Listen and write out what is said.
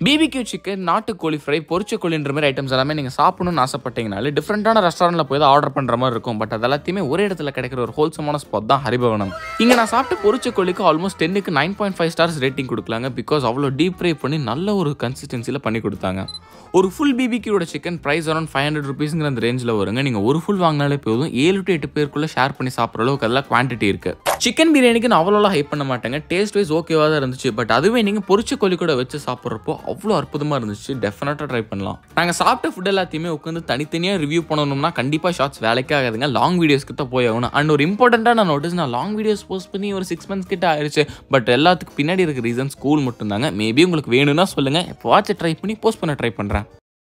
BBQ chicken நாட்டுக்கோழி fry பொரிச்ச கோழின்ற மாதிரி ஐட்டம்ஸ் எல்லாமே நீங்கள் சாப்பிடணும்னு ஆசைப்பட்டீங்கனாலே டிஃப்ரெண்டான ரெஸ்டாரண்ட்டில் போய் தான் ஆர்டர் பண்ணுற மாதிரி இருக்கும் பட் அது எல்லாத்தையுமே ஒரே இடத்துல கிடைக்கிற ஒரு ஹோல்சமான ஸ்பாட் தான் ஹரிபவனம் இங்கே நான் சாப்பிட்டு பொரிச்ச கோழிக்கு ஆல்மோஸ்ட் டென்னுக்கு nine point five stars rating கொடுக்கலாங்க பிகாஸ் அவ்வளோ டீப் ஃப்ரை பண்ணி நல்ல ஒரு கன்சிஸ்டன்சியில் பண்ணி கொடுத்தாங்க ஒரு ஃபுல் பிபிக்யூட chicken price around five hundred ருபீஸ்ங்கிற அந்த ரேஞ்சில் வருங்க நீங்கள் ஒரு ஃபுல் வாங்கினாலே போதும் ஏழு டு எட்டு பேருக்குள்ளே ஷேர் பண்ணி சாப்பிட்ற அளவுக்கு அதெல்லாம் குவான்டிட்டி இருக்கு சிக்கன் பிரியாணிக்கு நான் அவ்வளோலாம் ஹைப் பண்ண மாட்டேங்க டேஸ்ட் வைஸ் ஓகேவாக தான் இருந்துச்சு பட் அதுவே நீங்கள் பொரிச்ச கோழி கூட வச்சு சாப்பிட்றப்போ அவ்வளோ அற்புதமாக இருந்துச்சு டெஃபினட்டாக ட்ரை பண்ணலாம் நாங்கள் சாப்பிட்ட ஃபுட் எல்லாத்தையுமே உட்காந்து தனித்தனியாக ரிவ்யூ பண்ணணும்னா கண்டிப்பாக ஷார்ட்ஸ் வேலைக்கே ஆகாதுங்க லாங் வீடியோஸ்க்கு தான் போய் ஆகணும் அண்ட் ஒரு இம்பார்ட்டண்ட்டாக நான் நோட்டீஸ் நான் லாங் வீடியோஸ் போஸ்ட் பண்ணி ஒரு சிக்ஸ் மந்த்ஸ் கிட்ட ஆயிடுச்சு பட் எல்லாத்துக்கு பின்னாடி இருக்க ரீசன் ஸ்கூல் மட்டும்தாங்க மேபி உங்களுக்கு வேணும்னா சொல்லுங்கள் எப்போவாச்சும் ட்ரை பண்ணி போஸ்ட் பண்ண ட்ரை பண்ணுறேன்